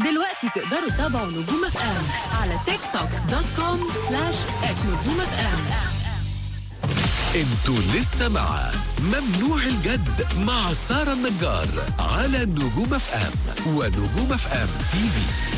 دلوقتي تقدروا تتابعوا نجوم اف ام على تيك توك دوت كوم سلاش ات نجوم اف ام انتوا لسه مع ممنوع الجد مع سارة النجار على نجوم اف ام ونجوم اف ام تي في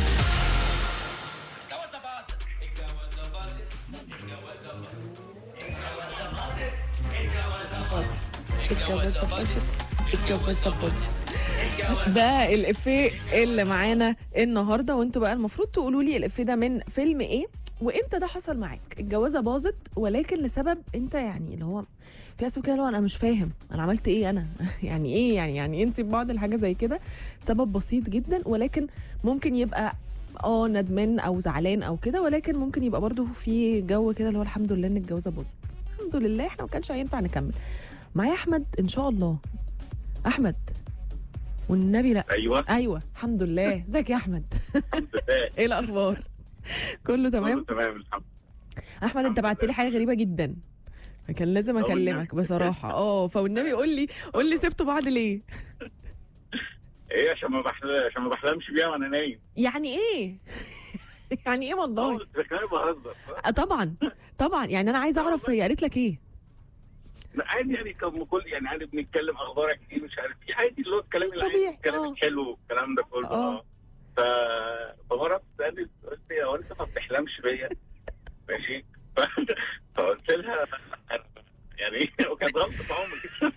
ده الافيه اللي معانا النهارده وانتوا بقى المفروض تقولوا لي الافيه ده من فيلم ايه وامتى ده حصل معاك الجوازه باظت ولكن لسبب انت يعني اللي هو في اسباب كده اللي هو انا مش فاهم انا عملت ايه انا يعني ايه يعني يعني انت ببعض الحاجه زي كده سبب بسيط جدا ولكن ممكن يبقى اه ندمان او زعلان او كده ولكن ممكن يبقى برضو في جو كده اللي هو الحمد لله ان الجوازه باظت الحمد لله احنا ما كانش هينفع نكمل معايا احمد ان شاء الله احمد والنبي لا ايوه ايوه الحمد لله ازيك يا احمد الحمد لله ايه الاخبار كله تمام كله تمام الحمد احمد انت بعت لي حاجه غريبه جدا كان لازم أه، اكلمك والنبي. بصراحه اه فالنبي قول لي قول لي سبتوا بعض ليه ايه عشان ما بحلم عشان ما بحلمش بيها وانا نايم يعني ايه يعني ايه والله اه بس كمان بهزر آه، طبعا طبعا يعني انا عايزه اعرف هي قالت لك ايه لا، عادي يعني كم كل يعني عادي بنتكلم اخبارك ايه مش عارف ايه عادي اللي هو الكلام اللي طبيعي، عادي الكلام اه. الحلو والكلام ده كله اه. اه ف فمره بتسالني قلت لي هو انت ما بتحلمش بيا ماشي ف... فقلت لها أنا- يعني وكانت غلطه عمري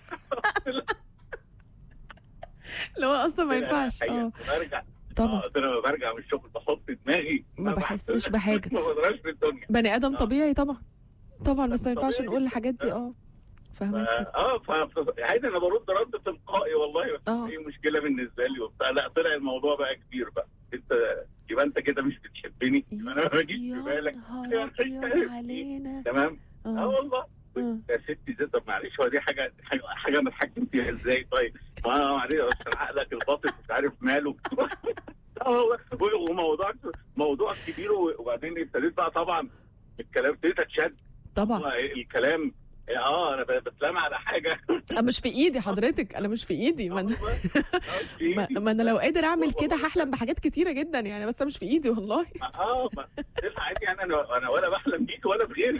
اللي هو اصلا ما ينفعش اه برجع طبعا. اه قلت لها لما برجع من الشغل بحط دماغي ما بحسش بحاجة. ما بقدرش في الدنيا بني ادم اه. طبيعي طبعا طبعا بس ما ينفعش طبيعي نقول جدا. الحاجات دي اه فاهمك كده. اه ف ف- عادي انا برد رد تلقائي والله اه. ايه مشكله بالنسبه لي وبتاع لا طلع الموضوع بقى كبير بقى انت يبقى انت كده مش بتحبني يبقى انا ما بجيش في يا بالك نهار ابيض علينا تمام اه اه والله اه يا ستي زي طب معلش هو دي حاجه حاجه, حاجة نتحكم فيها ازاي طيب ما معلش عشان عقلك الباطن مش عارف ماله اه والله. وموضوع موضوع كبير وبعدين ابتديت بقى طبعا الكلام ابتديت اتشد طبعا هو الكلام اه انا بتلام على حاجه أنا مش في ايدي حضرتك انا مش في ايدي ما أنا- ما, ما انا لو قادر اعمل كده هحلم بحاجات كتيره جدا يعني بس أنا مش في ايدي والله اه ما تسمع عادي يعني انا انا ولا بحلم بيك ولا بغيرك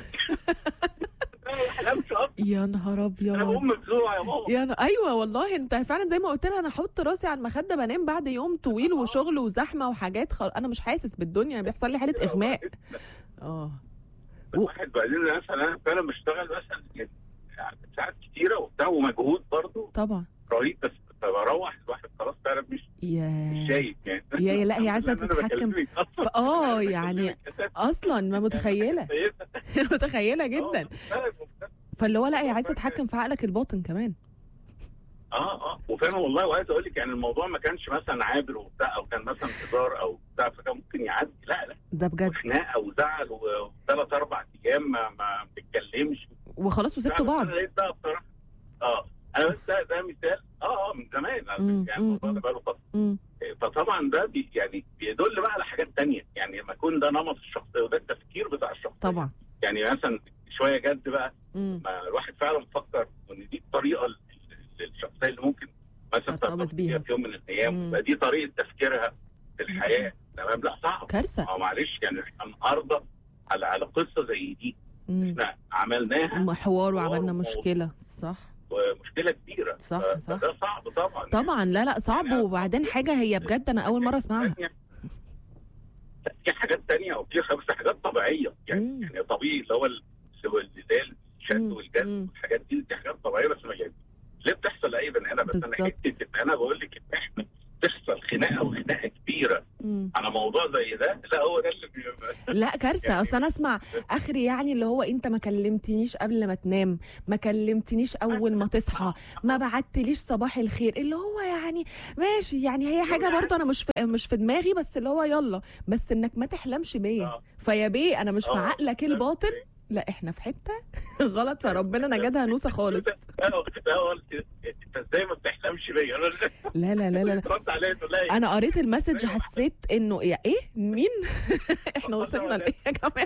انا ما بحلمش اصلا يا نهار انا ابيض بقوم مفزوع يا ماما يا ن... ايوه والله انت فعلا زي ما قلت لها انا احط راسي على المخده بنام بعد يوم طويل وشغل وزحمه وحاجات خل... انا مش حاسس بالدنيا بيحصل لي حاله اغماء اه الواحد بعدين مثلا انا فعلا بشتغل مثلا يعني ساعات كتيره وبتاع ومجهود برضه طبعا رهيب بس بروح الواحد خلاص فعلا مش مش يا شايف يعني يا- لا، هي عايزة الحمد لله إن أنا تتحكم بكلمك أصلاً. ف- آه، أنا يعني بكلمك أساساً. اصلا ما متخيله كويسة. متخيله آه، جدا مختلف، مختلف. فاللي هو لا هي عايزه تتحكم في عقلك الباطن كمان اه اه وفاهم والله وعايز اقول لك يعني الموضوع ما كانش مثلا عابر وبتاع او كان مثلا هزار او بتاع فكان ممكن يعدي لا لا ده بجد وخناقه وزعل وثلاث اربع ايام ما ما بنتكلمش وخلاص وسبتوا لا، بس بعض أنا لقيت بقى بصراحه اه انا بس ده, ده مثال اه اه من زمان على مم، فكرة، يعني مم، الموضوع مم. ده بقاله فتره امم فطبعا ده بي يعني بيدل بقى على حاجات تانية يعني لما يكون ده نمط الشخصيه وده التفكير بتاع الشخصيه طبعا يعني مثلا شويه جد بقى امم ما الواحد فعلا فكر ان دي الطريقه ال- ال- الشخصيه اللي ممكن مثلا ترتبط ترتبط بيها. بيها في يوم من الايام مم. يبقى دي طريقه تفكيرها في الحياه تمام لا صعب كارثه اه معلش يعني احنا النهارده على على قصه زي دي امم احنا عملناها حوار وعملنا حوار مشكله صح ومشكله كبيره صح، ف- صح. فده صعب طبعا طبعا لا لا صعب يعني وبعدين حاجه هي بجد انا اول مره اسمعها لا، في حاجات تانية وفي خمس حاجات طبيعية يعني مم. يعني طبيعي اللي هو ال- اللي هو الزلزال الشد مم. والجذب مم. والحاجات دي دي حاجات طبيعية بس ما يعني ليه بتحصل لأي بني آدم بس أنا بالظبط. حتة إن أنا بقول لك إن إحنا تحصل خناقة وخناقة كبيرة مم. على موضوع زي ده لا هو ده اللي بيبقى لا كارثه يعني- اصل انا اسمع اخري يعني اللي هو انت ما كلمتنيش قبل ما تنام ما كلمتنيش اول ما تصحى ما بعتليش صباح الخير اللي هو يعني ماشي يعني هي حاجه برضه انا مش في مش في دماغي بس اللي هو يلا بس انك ما تحلمش بيا آه. فيا بيه انا مش في آه. عقلك الباطن لا احنا في حته غلط فربنا نجدها نوسه خالص لا هو- لا هو انت ازاي ما بتحلمش بيا لا لا لا لا, لا. رد عليا تقول لها إيه؟ انا قريت المسج حسيت انه ايه ايه مين احنا وصلنا لايه يا جماعه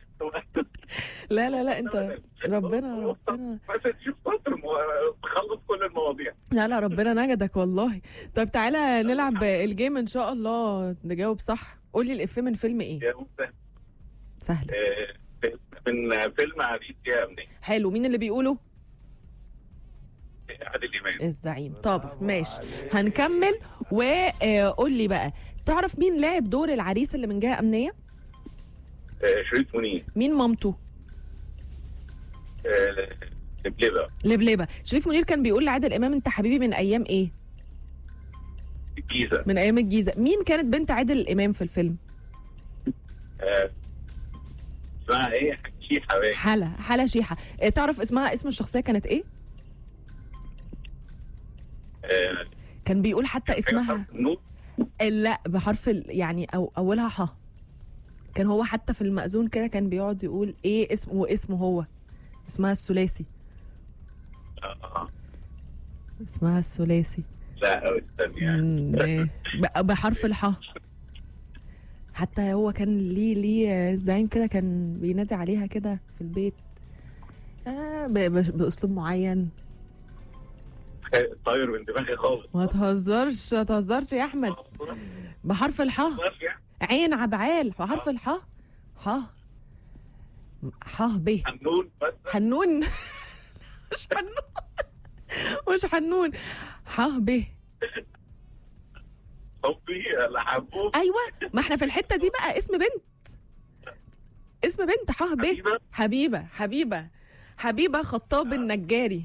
لا لا لا انت ربنا ربنا مثلا تشوف سطر م- تخلص كل كل المواضيع لا لا ربنا نجدك والله طيب تعالى نلعب الجيم ان شاء الله نجاوب صح قولي الافيه من فيلم ايه يا مسهل سهل آه، من فيلم عريس يا امنيه حلو مين اللي بيقوله عادل امام الزعيم طب ماشي هنكمل وقول لي بقى تعرف مين لعب دور العريس اللي من جهه امنيه آه، شريف منير مين مامته آه، لبلبه لبلبه شريف منير كان بيقول لعادل امام انت حبيبي من ايام ايه الجيزه من ايام الجيزه مين كانت بنت عادل امام في الفيلم آه، اسمها ايه شيحه باين حلا حلا شيحه إيه، تعرف اسمها اسم الشخصيه كانت ايه آه، كان بيقول حتى حاجة اسمها حرف النور لا بحرف ال... يعني او اولها ح كان هو حتى في المأذون كده كان بيقعد يقول ايه اسمه واسمه هو اسمها الثلاثي آه، آه. اسمها الثلاثي لا أو استني يعني مم، إيه. ب- بحرف الحاء حتى هو كان ليه ليه زعيم كده كان بينادي عليها كده في البيت آه ب- ب- باسلوب معين طاير من دماغي خالص ما تهزرش ما تهزرش يا احمد بحرف الحاء خلاص يعني. عين عبعال بحرف الحاء ح ح ب حنون بس حنون مش حنون مش حنون ح ب حبي اللي حبوه ايوه ما احنا في الحته دي بقى اسم بنت اسم بنت ح ب حبيبة. حبيبه حبيبه حبيبه خطاب النجاري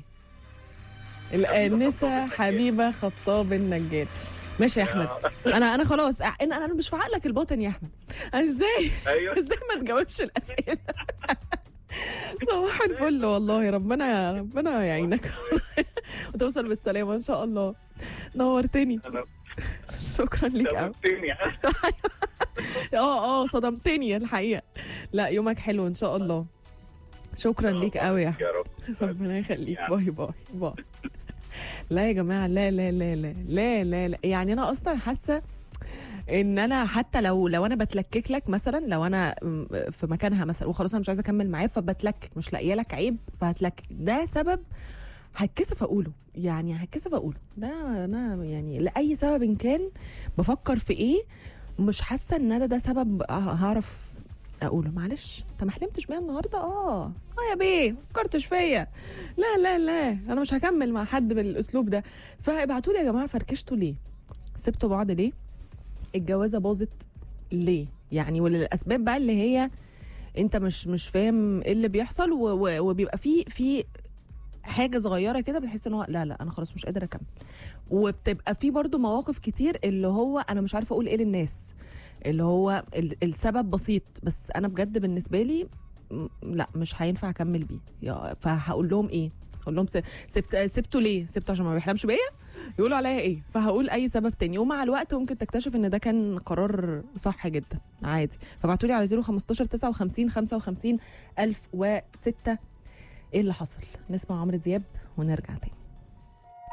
الانسه حبيبه خطاب النجاري ماشي يا احمد انا انا خلاص أ- انا انا مش في عقلك الباطن يا احمد أنا ازاي ايوه ازاي ما تجاوبش الاسئله صباح الفل والله ربنا ربنا يعينك وتوصل بالسلامه ان شاء الله نورتني انا شكرا ليك قوي سببتني اه اه صدمتني الحقيقه لا يومك حلو ان شاء الله شكرا ليك قوي يا يا رب ربنا يخليك باي باي باي لا يا جماعه لا لا لا لا لا لا, لا. يعني انا اصلا حاسه ان انا حتى لو لو انا بتلكك لك مثلا لو انا م- في مكانها مثلا وخلاص انا مش عايزه اكمل معاه فبتلكك مش لاقيه لك عيب فهتلكك ده سبب هتكسف اقوله يعني هتكسف اقوله ده انا يعني لاي سبب إن كان بفكر في ايه مش حاسه ان انا ده سبب هعرف اقوله معلش انت ما حلمتش بيا النهارده اه اه يا بيه ما فكرتش فيا لا لا لا انا مش هكمل مع حد بالاسلوب ده فابعتوا لي يا جماعه فركشتوا ليه سبتوا بعض ليه الجوازه باظت ليه يعني وللاسباب بقى اللي هي انت مش مش فاهم ايه اللي بيحصل و- و- وبيبقى في في حاجه صغيره كده بتحس ان هو لا لا انا خلاص مش قادر اكمل وبتبقى في برضو مواقف كتير اللي هو انا مش عارفه اقول ايه للناس اللي هو ال- السبب بسيط بس انا بجد بالنسبه لي م- لا مش هينفع اكمل بيه يا- فهقول لهم ايه اقول لهم س- سبت سبته ليه سبته عشان ما بيحلمش بيا يقولوا عليا ايه فهقول اي سبب تاني ومع الوقت ممكن تكتشف ان ده كان قرار صح جدا عادي فابعتوا لي على 015 59 55 1006 ايه اللي حصل نسمع عمرو دياب ونرجع تاني